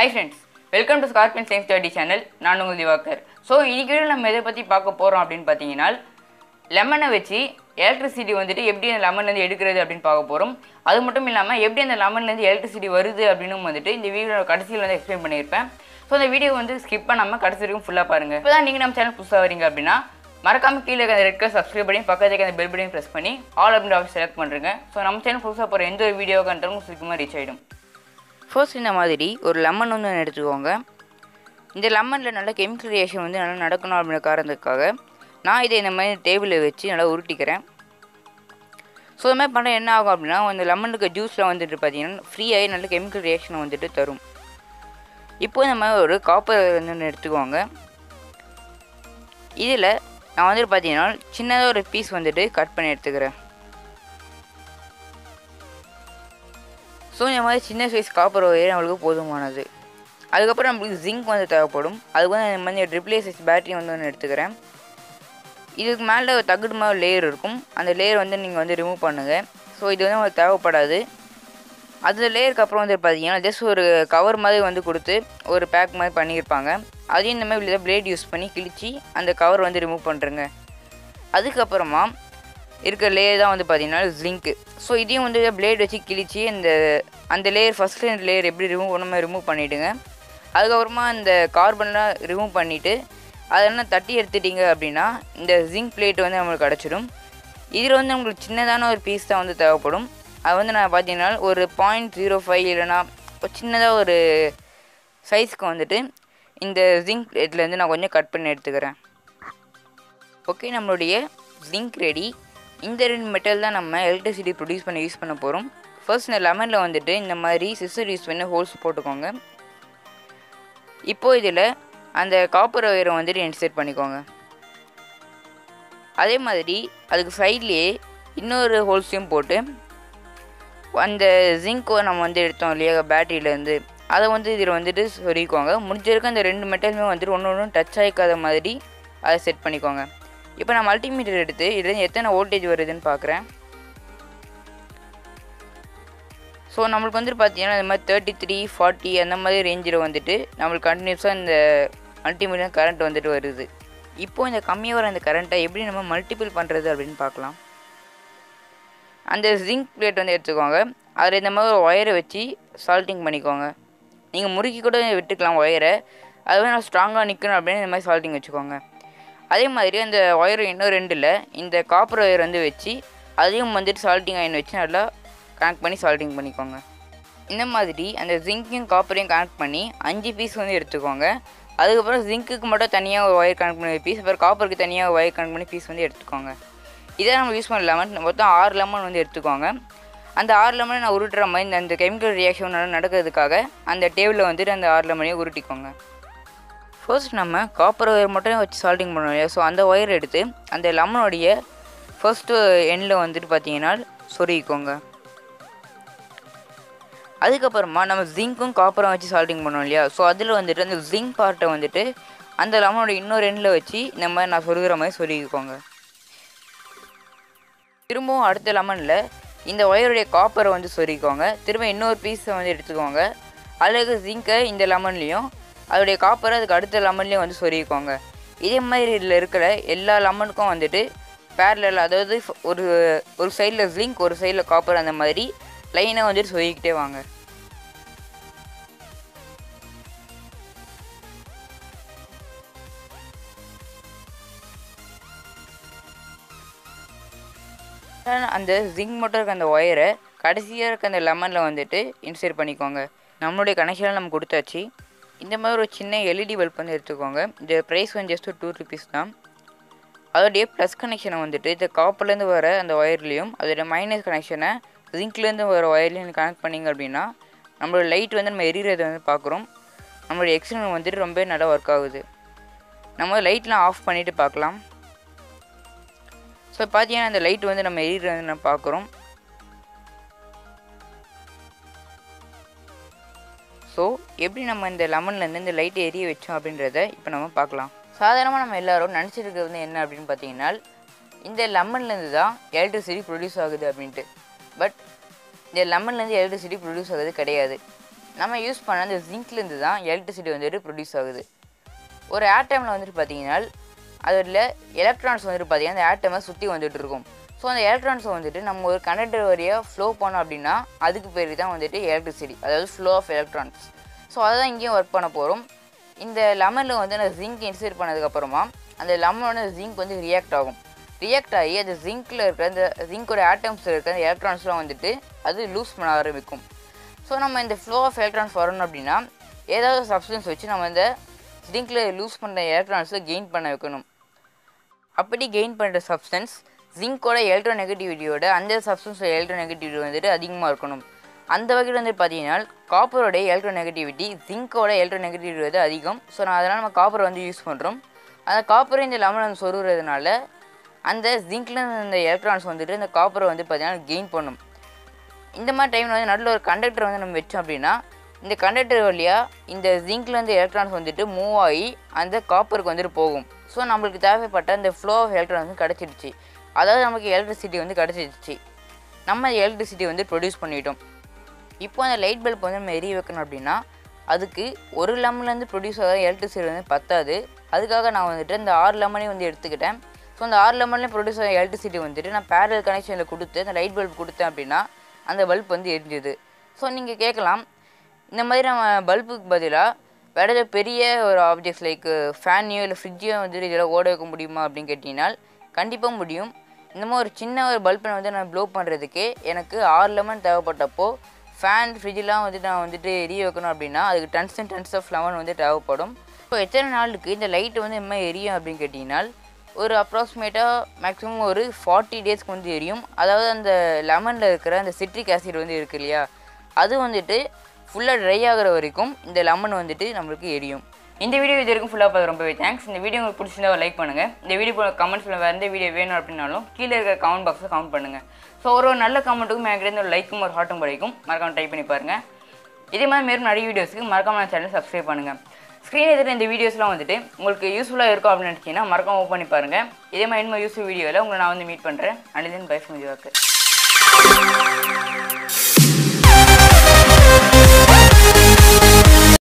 hi friends welcome to scorpion science study channel நான் உங்கள் Diwakar so இன்னைக்கு வீடியோ நம்ம எதை பற்றி பார்க்க போகிறோம் அப்படின்னு பார்த்தீங்கன்னா லெமனை வச்சு எலக்ட்ரிசிட்டி வந்துட்டு எப்படி அந்த லெமன்லேருந்து எடுக்கிறது அப்படின்னு பார்க்க போகிறோம் அது மட்டும் இல்லாமல் எப்படி அந்த லெமன்லேருந்து எலக்ட்ரிசிட்டி வருது அப்படின்னு வந்துட்டு இந்த வீடியோ கடைசியில் வந்து எக்ஸ்பிளைன் பண்ணியிருப்பேன் ஸோ அந்த வீடியோ வந்து ஸ்கிப் பண்ணாமல் கடைசி வரைக்கும் ஃபுல்லாக பாருங்கள் இப்போ தான் நீங்கள் நம்ம சேனல் புதுசாக வரீங்க அப்படின்னா மறக்காம கீழே இருக்க அந்த ரெட் கலர் சப்ஸ்கிரைப் பண்ணி பக்கத்துக்கு அந்த பெல் பட்டன் ப்ரெஸ் பண்ணி ஆல் அப்படின்ற ஆப்ஷன் செலக்ட் பண்ணுறேங்க ஸோ நம்ம சேனல் புதுசாக போகிற எந்த ஒரு வீடியோ கண்டாலும் சீக்கிரமாக ரீச் ஆகிடும் ஃபர்ஸ்ட் இந்த மாதிரி ஒரு லெமன் வந்து ஒன்று எடுத்துக்கோங்க இந்த லெமனில் நல்ல கெமிக்கல் ரியாக்ஷன் வந்து நல்லா நடக்கணும் அப்படின்ற காரணத்துக்காக நான் இதை இந்த மாதிரி டேபிளில் வச்சு நல்லா உருட்டிக்கிறேன் ஸோ இது மாதிரி பண்ண என்ன ஆகும் அப்படின்னா அந்த லெமனுக்கு ஜூஸில் வந்துட்டு பார்த்தீங்கன்னா ஃப்ரீயாகி நல்ல கெமிக்கல் ரியாக்ஷனை வந்துட்டு தரும் இப்போ இந்த மாதிரி ஒரு காப்பர் வந்து ஒன்று எடுத்துக்கோங்க இதில் நான் வந்துட்டு பார்த்தீங்கன்னா சின்னதாக ஒரு பீஸ் வந்துட்டு கட் பண்ணி எடுத்துக்கிறேன் ஸோ இந்த மாதிரி சின்ன சைஸ் காப்பர் ஒயர் நம்மளுக்கு போதுமானது அதுக்கப்புறம் நம்மளுக்கு ஜிங்க் வந்து தேவைப்படும் அதுக்கு வந்து இந்த மாதிரி ட்ரிபிள் சைஸ் பேட்டரி வந்து ஒன்று எடுத்துக்கிறேன் இதுக்கு மேலே ஒரு தகுடு மாதிரி லேயர் இருக்கும் அந்த லேயர் வந்து நீங்கள் வந்து ரிமூவ் பண்ணுங்கள் ஸோ இது வந்து உங்களுக்கு தேவைப்படாது அந்த லேயருக்கு அப்புறம் வந்து பார்த்தீங்கன்னா ஜஸ்ட் ஒரு கவர் மாதிரி வந்து கொடுத்து ஒரு பேக் மாதிரி பண்ணியிருப்பாங்க அதையும் இந்த மாதிரி பிளேட் யூஸ் பண்ணி கிழிச்சு அந்த கவர் வந்து ரிமூவ் பண்ணுறேங்க அதுக்கப்புறமா இருக்க லேயர் தான் வந்து பார்த்தீங்கன்னா ஜிங்க்கு ஸோ இதையும் வந்து பிளேட் வச்சு கிழிச்சு இந்த அந்த லேயர் ஃபஸ்ட்டு இந்த லேயர் எப்படி ரிமூவ் பண்ணாமல் ரிமூவ் பண்ணிவிடுங்க அதுக்கப்புறமா இந்த கார்பன்லாம் ரிமூவ் பண்ணிவிட்டு அதெல்லாம் தட்டி எடுத்துட்டீங்க அப்படின்னா இந்த ஜிங்க் பிளேட் வந்து நம்மளுக்கு கிடச்சிடும் இதில் வந்து நம்மளுக்கு சின்னதான ஒரு பீஸ் தான் வந்து தேவைப்படும் அது வந்து நான் பார்த்தீங்கன்னா ஒரு பாயிண்ட் ஜீரோ ஃபைவ் இல்லைனா ஒரு சின்னதாக ஒரு சைஸ்க்கு வந்துட்டு இந்த ஜிங்க் பிளேட்லேருந்து நான் கொஞ்சம் கட் பண்ணி எடுத்துக்கிறேன் ஓகே நம்மளுடைய ஜிங்க் ரெடி இந்த ரெண்டு மெட்டல் தான் நம்ம எலக்ட்ரிசிட்டி ப்ரொடியூஸ் பண்ண யூஸ் பண்ண போகிறோம் ஃபர்ஸ்ட் இந்த லெமனில் வந்துட்டு இந்த மாதிரி சிஸ்டர் யூஸ் பண்ணி ஹோல்ஸ் போட்டுக்கோங்க இப்போது இதில் அந்த காப்பர் ஒயரை வந்துட்டு இன்செர்ட் பண்ணிக்கோங்க அதே மாதிரி அதுக்கு சைட்லேயே இன்னொரு ஹோல்ஸையும் போட்டு அந்த ஜிங்க்கோ நம்ம வந்து எடுத்தோம் இல்லையா பேட்டரியிலேருந்து அதை வந்து இதில் வந்துட்டு சொருகிக்கோங்க முடிஞ்சிருக்க அந்த ரெண்டு மெட்டலுமே வந்துட்டு ஒன்று ஒன்று டச் ஆகிக்காத மாதிரி அதை செட் பண்ணிக்கோங்க இப்போ நான் மல்டிமீட்டர் எடுத்து இதுலேருந்து எத்தனை வோல்டேஜ் வருதுன்னு பார்க்குறேன் ஸோ நம்மளுக்கு வந்துட்டு பார்த்தீங்கன்னா இந்த மாதிரி தேர்ட்டி த்ரீ ஃபார்ட்டி அந்த மாதிரி ரேஞ்சில் வந்துட்டு நம்மளுக்கு கண்டினியூஸாக இந்த மல்டிமீட்டர் கரண்ட் வந்துட்டு வருது இப்போ இந்த கம்மியாக வர அந்த கரண்ட்டை எப்படி நம்ம மல்டிபிள் பண்ணுறது அப்படின்னு பார்க்கலாம் அந்த ஜிங்க் பிளேட் வந்து எடுத்துக்கோங்க அதில் இந்த மாதிரி ஒரு ஒயரை வச்சு சால்ட்டிங் பண்ணிக்கோங்க நீங்கள் முறுக்கி கூட விட்டுக்கலாம் ஒயரை அது வந்து நான் ஸ்ட்ராங்காக நிற்கணும் அப்படின்னு இந்த மாதிரி சால்ட்டிங் வச்சுக்கோங்க அதே மாதிரி அந்த ஒயர் இன்னும் ரெண்டில் இந்த காப்பர் ஒயர் வந்து வச்சு அதையும் வந்துட்டு சால்ட்டிங் அயன் வச்சு நல்லா கனெக்ட் பண்ணி சால்ட்டிங் பண்ணிக்கோங்க இந்த மாதிரி அந்த ஜிங்க்கையும் காப்பரையும் கனெக்ட் பண்ணி அஞ்சு பீஸ் வந்து எடுத்துக்கோங்க அதுக்கப்புறம் ஜிங்க்குக்கு மட்டும் தனியாக ஒரு ஒயர் கனெக்ட் பண்ணி பீஸ் அப்புறம் காப்பருக்கு தனியாக ஒயர் கனெக்ட் பண்ணி பீஸ் வந்து எடுத்துக்கோங்க இதை நம்ம யூஸ் பண்ண லெமன் மொத்தம் ஆறு லெமன் வந்து எடுத்துக்கோங்க அந்த ஆறு லெமனை நான் உருட்டுற மாதிரி இந்த அந்த கெமிக்கல் ரியாக்ஷன் நடக்கிறதுக்காக அந்த டேபிளில் வந்துட்டு அந்த ஆறு லெமனையும் உருட்டிக்கோங்க ஃபர்ஸ்ட் நம்ம காப்பர் ஒயர் மட்டும் வச்சு சால்ட்டிங் பண்ணோம் இல்லையா ஸோ அந்த ஒயர் எடுத்து அந்த லெமனுடைய ஃபர்ஸ்ட்டு எண்டில் வந்துட்டு பார்த்தீங்கன்னா சொருகிக்கோங்க அதுக்கப்புறமா நம்ம ஜிங்க்கும் காப்பரும் வச்சு சால்ட்டிங் பண்ணோம் இல்லையா ஸோ அதில் வந்துட்டு அந்த ஜிங்க் பார்ட்டை வந்துட்டு அந்த லெமனோட இன்னொரு எண்டில் வச்சு நம்ம நான் சொருகிற மாதிரி சொருகிக்கோங்க திரும்பவும் அடுத்த லெமனில் இந்த ஒயருடைய காப்பரை வந்து சொருகிக்கோங்க திரும்ப இன்னொரு பீஸை வந்து எடுத்துக்கோங்க அழகு ஜிங்கை இந்த லெமன்லேயும் அதோடைய காப்பரை அதுக்கு அடுத்த லெமன்லேயும் வந்து சொருகிக்கோங்க இதே மாதிரி இதில் இருக்கிற எல்லா லெமனுக்கும் வந்துட்டு பேரலில் அதாவது ஒரு ஒரு சைடில் ஜிங்க் ஒரு சைடில் காப்பர் அந்த மாதிரி லைனை வந்துட்டு சொருகிக்கிட்டே வாங்க அந்த ஜிங்க் மட்டும் இருக்க அந்த ஒயரை கடைசியாக இருக்க அந்த லெமனில் வந்துட்டு இன்சர்ட் பண்ணிக்கோங்க நம்மளுடைய கனெக்ஷனில் நம்ம கொடுத்தாச்சு இந்த மாதிரி ஒரு சின்ன எல்இடி பல்ப் வந்து எடுத்துக்கோங்க இந்த ப்ரைஸ் வந்து ஜஸ்ட் டூ ருபீஸ் தான் அதோடைய ப்ளஸ் கனெக்ஷனை வந்துட்டு இந்த காப்பர்லேருந்து வர அந்த ஒயர்லேயும் அதோடைய மைனஸ் கனெக்ஷனை ஜிங்க்லேருந்து வர ஒயர்லேயும் கனெக்ட் பண்ணிங்க அப்படின்னா நம்மளோட லைட் வந்து நம்ம எரியறதை வந்து பார்க்குறோம் நம்மளுடைய எக்ஸ்டர்னல் வந்துட்டு ரொம்ப நல்லா ஒர்க் ஆகுது நம்ம லைட்லாம் ஆஃப் பண்ணிவிட்டு பார்க்கலாம் ஸோ பார்த்தீங்கன்னா அந்த லைட் வந்து நம்ம எரியறது நம்ம பார்க்குறோம் ஸோ எப்படி நம்ம இந்த லெமன்லேருந்து இந்த லைட்டை எரிய வச்சோம் அப்படின்றத இப்போ நம்ம பார்க்கலாம் சாதாரணமாக நம்ம எல்லோரும் நினச்சிருக்கிறது வந்து என்ன அப்படின்னு பார்த்தீங்கன்னா இந்த லெமன்லேருந்து தான் எலக்ட்ரிசிட்டி ப்ரொடியூஸ் ஆகுது அப்படின்ட்டு பட் இந்த லெமன்லேருந்து எலக்ட்ரிசிட்டி ப்ரொடியூஸ் ஆகுது கிடையாது நம்ம யூஸ் பண்ண அந்த ஜிங்க்லேருந்து தான் எலக்ட்ரிசிட்டி வந்துட்டு ப்ரொடியூஸ் ஆகுது ஒரு ஆட்டமில் வந்துட்டு பார்த்தீங்கன்னா அதில் எலக்ட்ரான்ஸ் வந்துட்டு பார்த்தீங்கன்னா அந்த ஆட்டமை சுற்றி வந்துட்டு இருக்கும் ஸோ அந்த எலக்ட்ரான்ஸை வந்துட்டு நம்ம ஒரு கண்டக்டர் வழியாக ஃப்ளோ பண்ணோம் அப்படின்னா அதுக்கு பேர் தான் வந்துட்டு எலக்ட்ரிசிட்டி அதாவது ஃப்ளோ ஆஃப் எலக்ட்ரான்ஸ் ஸோ அதை தான் இங்கேயும் ஒர்க் பண்ண போகிறோம் இந்த லெமனில் வந்து அந்த ஜிங்க் இன்சர்ட் பண்ணதுக்கப்புறமா அந்த லெமனோட ஜிங்க் வந்து ரியாக்ட் ஆகும் ரியாக்ட் ஆகி அந்த ஜிங்க்கில் இருக்கிற அந்த ஜிங்கோட ஆட்டம்ஸில் இருக்கிற அந்த எலக்ட்ரான்ஸ்லாம் வந்துட்டு அது லூஸ் பண்ண ஆரம்பிக்கும் ஸோ நம்ம இந்த ஃப்ளோ ஆஃப் எலக்ட்ரான்ஸ் வரணும் அப்படின்னா ஏதாவது சப்ஸ்டன்ஸ் வச்சு நம்ம இந்த ஜிங்கில் லூஸ் பண்ணுற எலக்ட்ரான்ஸை கெயின் பண்ண வைக்கணும் அப்படி கெயின் பண்ணுற சப்ஸ்டன்ஸ் ஜிங்கோட எலக்ட்ரோ நெகட்டிவிட்டியோட அந்த சப்ஸ்டன்ஸோட எலக்ட்ரோ நெகட்டிவிட்டி வந்துட்டு அதிகமாக இருக்கணும் அந்த வகையில் வந்து பார்த்தீங்கன்னா காப்பரோட எலக்ட்ரோ நெகட்டிவிட்டி ஜிங்கோட எலக்ட்ரோ நெகட்டிவிட்டி வந்து அதிகம் ஸோ நான் அதனால் நம்ம காப்பரை வந்து யூஸ் பண்ணுறோம் அந்த காப்பரை இந்த லெமன் வந்து சொருகிறதுனால அந்த ஜிங்க்ல இந்த எலக்ட்ரான்ஸ் வந்துட்டு இந்த காப்பரை வந்து பார்த்தீங்கன்னா கெயின் பண்ணும் இந்த மாதிரி டைமில் வந்து நடுவில் ஒரு கண்டக்டர் வந்து நம்ம வச்சோம் அப்படின்னா இந்த கண்டக்டர் வழியாக இந்த ஜிங்க்லேருந்து எலக்ட்ரான்ஸ் வந்துட்டு மூவ் ஆகி அந்த காப்பருக்கு வந்துட்டு போகும் ஸோ நம்மளுக்கு தேவைப்பட்ட இந்த ஃப்ளோ ஆஃப் எலக்ட்ரான்ஸ் வந்து கிடச்சிடுச்சு அதாவது நமக்கு எலக்ட்ரிசிட்டி வந்து கிடச்சிடுச்சு நம்ம எலக்ட்ரிசிட்டி வந்து ப்ரொடியூஸ் பண்ணிட்டோம் இப்போ அந்த லைட் பல்ப் வந்து நம்ம எரிய வைக்கணும் அப்படின்னா அதுக்கு ஒரு லெமன்லேருந்து ப்ரொடியூஸ் ஆகிற எலக்ட்ரிசிட்டி வந்து பத்தாது அதுக்காக நான் வந்துட்டு இந்த ஆறு லெமனையும் வந்து எடுத்துக்கிட்டேன் ஸோ அந்த ஆறு லெமன்லேயும் ப்ரொடியூஸ் ஆகிற எலக்ட்ரிசிட்டி வந்துட்டு நான் பேரல் கனெக்ஷனில் கொடுத்து அந்த லைட் பல்ப் கொடுத்தேன் அப்படின்னா அந்த பல்ப் வந்து எரிஞ்சுது ஸோ நீங்கள் கேட்கலாம் இந்த மாதிரி நம்ம பல்புக்கு பதிலாக வேறு ஏதாவது பெரிய ஒரு ஆப்ஜெக்ட்ஸ் லைக் ஃபேனையோ இல்லை ஃப்ரிட்ஜையோ வந்துட்டு இதெல்லாம் ஓட வைக்க முடியுமா அப்படின்னு கேட்டிங்கன்னா கண்டிப்பாக முடியும் இந்த மாதிரி ஒரு சின்ன ஒரு பல்பை வந்து நான் ப்ளோ பண்ணுறதுக்கே எனக்கு ஆறு லெமன் தேவைப்பட்டப்போ ஃபேன் ஃப்ரிட்ஜெலாம் வந்து நான் வந்துட்டு எரிய வைக்கணும் அப்படின்னா அதுக்கு tons and tons of lemon வந்து தேவைப்படும் இப்போ எத்தனை நாளுக்கு இந்த லைட்டு வந்து இந்த மாதிரி எரியும் அப்படின்னு கேட்டிங்கன்னா ஒரு அப்ராக்சிமேட்டாக மேக்ஸிமம் ஒரு ஃபார்ட்டி டேஸ்க்கு வந்து எரியும் அதாவது அந்த லெமனில் இருக்கிற அந்த சிட்ரிக் ஆசிட் வந்து இருக்கு இல்லையா அது வந்துட்டு ஃபுல்லாக ட்ரை ஆகிற வரைக்கும் இந்த லெமன் வந்துட்டு நம்மளுக்கு எரியும் இந்த வீடியோ இது வரைக்கும் ஃபுல்லாக பார்த்து ரொம்பவே தேங்க்ஸ் இந்த வீடியோ உங்களுக்கு பிடிச்சிருந்தா லைக் பண்ணுங்கள் இந்த வீடியோ கமெண்ட்ஸில் வேறு எந்த வீடியோ வேணும் அப்படின்னாலும் கீழே இருக்கிற கமெண்ட் பாக்ஸில் கமெண்ட் பண்ணுங்கள் ஸோ ஒரு ஒரு நல்ல கமெண்ட்டுக்கும் எனக்கு ஒரு லைக்கும் ஒரு ஹார்ட்டும் கிடைக்கும் மறக்காம டைப் பண்ணி பாருங்கள் இதே மாதிரி மேலும் நிறைய வீடியோஸ்க்கு மறக்காம சேனல் சப்ஸ்கிரைப் பண்ணுங்கள் ஸ்க்ரீன் எதிர இந்த வீடியோஸ்லாம் வந்துட்டு உங்களுக்கு யூஸ்ஃபுல்லாக இருக்கும் அப்படின்னு நினச்சிங்கன்னா மறக்காம ஓப்பன் பண்ணி பாருங்கள் இதே மாதிரி இன்னும் யூஸ்ஃபுல் வீடியோவில் உங்களை நான் வந்து மீட் பண்ணுறேன் அனிதன் பை ஃப்ரம்